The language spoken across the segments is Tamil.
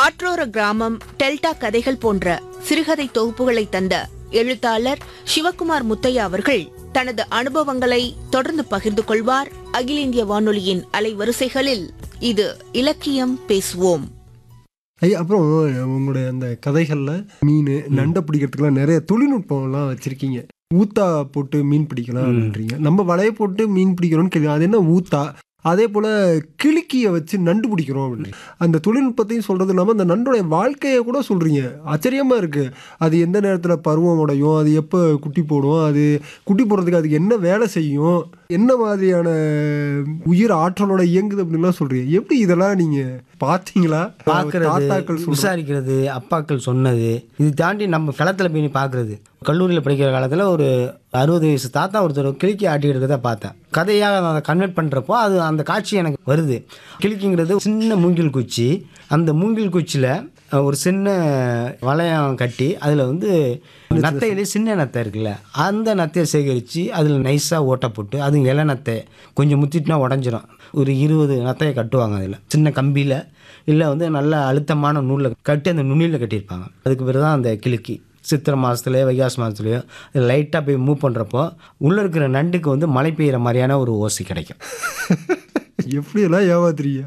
ஆற்றோர கிராமம் டெல்டா கதைகள் போன்ற சிறுகதை தொகுப்புகளை தந்த எழுத்தாளர் சிவகுமார் முத்தையா அவர்கள் தனது அனுபவங்களை தொடர்ந்து பகிர்ந்து கொள்வார் அகில இந்திய வானொலியின் அலைவரிசைகளில் இது இலக்கியம் பேசுவோம் ஐயா அப்புறம் உங்களுடைய அந்த கதைகள்ல மீன் நண்டை பிடிக்கிறதுக்குலாம் நிறைய தொழில்நுட்பம்லாம் வச்சிருக்கீங்க ஊத்தா போட்டு மீன் பிடிக்கலாம் அப்படின்றீங்க நம்ம வலைய போட்டு மீன் பிடிக்கிறோம்னு கேள்வி அது என்ன ஊத்தா அதே போல கிளிக்கிய வச்சு நண்டு பிடிக்கிறோம் அப்படின்னு அந்த தொழில்நுட்பத்தையும் சொல்றது இல்லாம அந்த நண்டோடைய வாழ்க்கையை கூட சொல்றீங்க ஆச்சரியமா இருக்கு அது எந்த நேரத்துல பருவம் உடையும் அது எப்போ குட்டி போடும் அது குட்டி போடுறதுக்கு அதுக்கு என்ன வேலை செய்யும் என்ன மாதிரியான உயிர் ஆற்றலோட இயங்குது அப்படின்லாம் சொல்றீங்க எப்படி இதெல்லாம் நீங்க பாத்தீங்களா பார்க்கறது தாத்தாக்கள் சொல்ற விசாரிக்கிறது அப்பாக்கள் சொன்னது இது தாண்டி நம்ம களத்தில் போய் பார்க்கறது கல்லூரியில் படிக்கிற காலத்தில் ஒரு அறுபது வயசு தாத்தா ஒருத்தர் கிளிக்கி ஆட்டி இருக்கிறத பார்த்தேன் கதையாக அதை கன்வெர்ட் பண்ணுறப்போ அது அந்த காட்சி எனக்கு வருது கிளிக்கிங்கிறது சின்ன மூங்கில் குச்சி அந்த மூங்கில் குச்சியில் ஒரு சின்ன வளையம் கட்டி அதில் வந்து நத்தையிலே சின்ன நத்தை இருக்குல்ல அந்த நத்தையை சேகரித்து அதில் நைஸாக ஓட்டை போட்டு அது இலை நத்தை கொஞ்சம் முத்திட்டுனா உடஞ்சிரும் ஒரு இருபது நத்தையை கட்டுவாங்க அதில் சின்ன கம்பியில் இல்லை வந்து நல்ல அழுத்தமான நூலில் கட்டி அந்த நுனியில் கட்டியிருப்பாங்க அதுக்கு பிறகு தான் அந்த கிளுக்கி சித்திரை மாதத்துலேயோ வைகாசி மாதத்துலேயோ லைட்டாக போய் மூவ் பண்ணுறப்போ உள்ளே இருக்கிற நண்டுக்கு வந்து மழை பெய்கிற மாதிரியான ஒரு ஓசை கிடைக்கும் எப்படியெல்லாம் ஏமாத்துறீங்க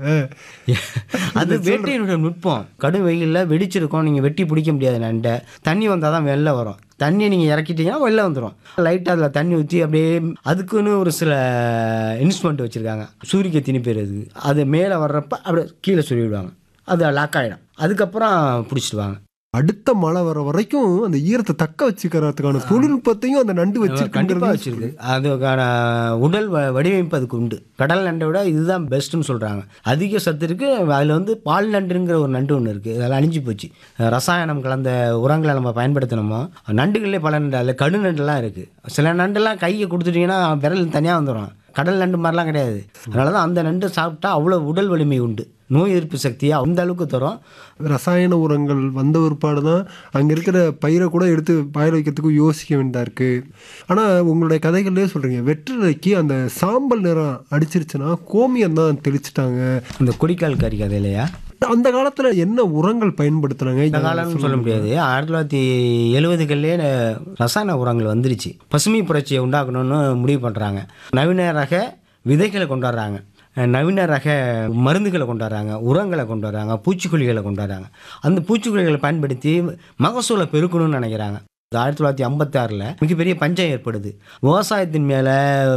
அது வேட்டையினுடைய நுட்பம் கடும் வெயிலில் வெடிச்சிருக்கும் நீங்கள் வெட்டி பிடிக்க முடியாது நண்டை தண்ணி வந்தால் தான் வெளில வரும் தண்ணியை நீங்கள் இறக்கிட்டீங்கன்னா வெளில வந்துடும் லைட்டாக அதில் தண்ணி ஊற்றி அப்படியே அதுக்குன்னு ஒரு சில இன்ஸ்ட்ருமெண்ட் வச்சுருக்காங்க சூரிய திணி பேர் அது அது மேலே வர்றப்ப அப்படியே கீழே சொல்லிவிடுவாங்க அது லாக் ஆகிடும் அதுக்கப்புறம் பிடிச்சிடுவாங்க அடுத்த மழை வர வரைக்கும் அந்த ஈரத்தை தக்க வச்சுக்கிறதுக்கான தொழில்நுட்பத்தையும் அந்த நண்டு கண்டிப்பாக வச்சிருக்குங்கிறது வச்சிருக்கு அதுக்கான உடல் வ- வடிவமைப்பு அதுக்கு உண்டு கடல் நண்டை விட இதுதான் பெஸ்ட்டுன்னு சொல்கிறாங்க அதிக சத்து இருக்குது அதில் வந்து பால் நண்டுங்கிற ஒரு நண்டு ஒன்று இருக்குது அதெல்லாம் அழிஞ்சு போச்சு ரசாயனம் கலந்த உரங்களை நம்ம பயன்படுத்தினோமோ நண்டுகளே பல நண்டு அதில் கடு நண்டுலாம் இருக்குது சில நண்டுலாம் கையை கொடுத்துட்டிங்கன்னா விரல் தனியாக வந்துடும் கடல் நண்டு மாதிரிலாம் கிடையாது அதனால தான் அந்த நண்டு சாப்பிட்டா அவ்வளோ உடல் வலிமை உண்டு நோய் எதிர்ப்பு சக்தியை அந்த அளவுக்கு தரும் ரசாயன உரங்கள் வந்த ஒருபாடு தான் அங்கே இருக்கிற பயிரை கூட எடுத்து பாய வைக்கிறதுக்கு யோசிக்க வேண்டியதா இருக்கு ஆனால் உங்களுடைய கதைகள்லேயே சொல்கிறீங்க வெற்றிலைக்கு அந்த சாம்பல் நிறம் அடிச்சிருச்சுன்னா கோமியம் தான் தெளிச்சிட்டாங்க இந்த கொடிக்கால் கறி கதை இல்லையா அந்த காலத்தில் என்ன உரங்கள் பயன்படுத்துனாங்க இந்த காலம்னு சொல்ல முடியாது ஆயிரத்தி தொள்ளாயிரத்தி எழுபதுகள்லேயே ரசாயன உரங்கள் வந்துருச்சு பசுமை புரட்சியை உண்டாக்கணும்னு முடிவு பண்ணுறாங்க நவீன ரக விதைகளை கொண்டாடுறாங்க நவீன ரக மருந்துகளை கொண்டாடுறாங்க உரங்களை கொண்டு வராங்க பூச்சிக்கொல்லிகளை கொண்டாடுறாங்க அந்த பூச்சிக்கொல்லிகளை பயன்படுத்தி மகசூலை பெருக்கணும்னு நினைக்கிறாங்க ஆயிரத்தி தொள்ளாயிரத்தி ஐம்பத்தாறில் மிகப்பெரிய பஞ்சம் ஏற்படுது விவசாயத்தின் மேலே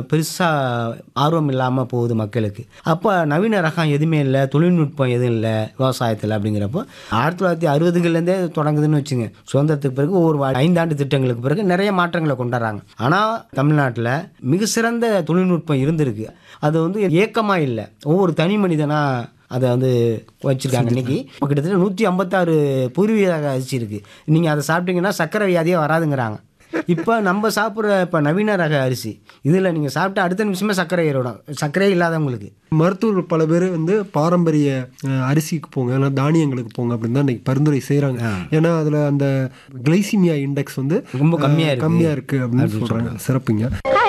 பெருசாக ஆர்வம் இல்லாமல் போகுது மக்களுக்கு அப்போ நவீன ரகம் எதுவுமே இல்லை தொழில்நுட்பம் எதுவும் இல்லை விவசாயத்தில் அப்படிங்கிறப்போ ஆயிரத்தி தொள்ளாயிரத்தி அறுபதுகள்லேருந்தே தொடங்குதுன்னு வச்சுங்க சுதந்திரத்துக்கு பிறகு ஒரு வா- ஐந்தாண்டு திட்டங்களுக்கு பிறகு நிறைய மாற்றங்களை கொண்டாடுறாங்க ஆனால் தமிழ்நாட்டில் மிக சிறந்த தொழில்நுட்பம் இருந்திருக்கு அது வந்து ஏக்கமாக இல்லை ஒவ்வொரு தனி மனிதனாக அதை வந்து வச்சுருக்காங்க இன்னைக்கு இப்போ கிட்டத்தட்ட நூற்றி ஐம்பத்தாறு பூர்வீக அரிசி இருக்குது நீங்கள் அதை சாப்பிட்டீங்கன்னா சர்க்கரை வியாதியே வராதுங்கிறாங்க இப்போ நம்ம சாப்பிட்ற இப்போ நவீன ரக அரிசி இதில் நீங்கள் சாப்பிட்டு அடுத்த நிமிஷமே சர்க்கரை ஏறிடும் சர்க்கரையே இல்லாதவங்களுக்கு மருத்துவர் பல பேர் வந்து பாரம்பரிய அஹ், அரிசிக்கு போங்க இல்லை தானியங்களுக்கு போங்க அப்படின்னு தான் இன்னைக்கு பரிந்துரை செய்கிறாங்க ஏன்னா அதில் அந்த கிளைசிமியா இண்டெக்ஸ் வந்து ரொம்ப கம்மியா இருக்கு. கம்மியாக இருக்குது அப்படின்னு சொல்கிறாங்க சிறப்புங்க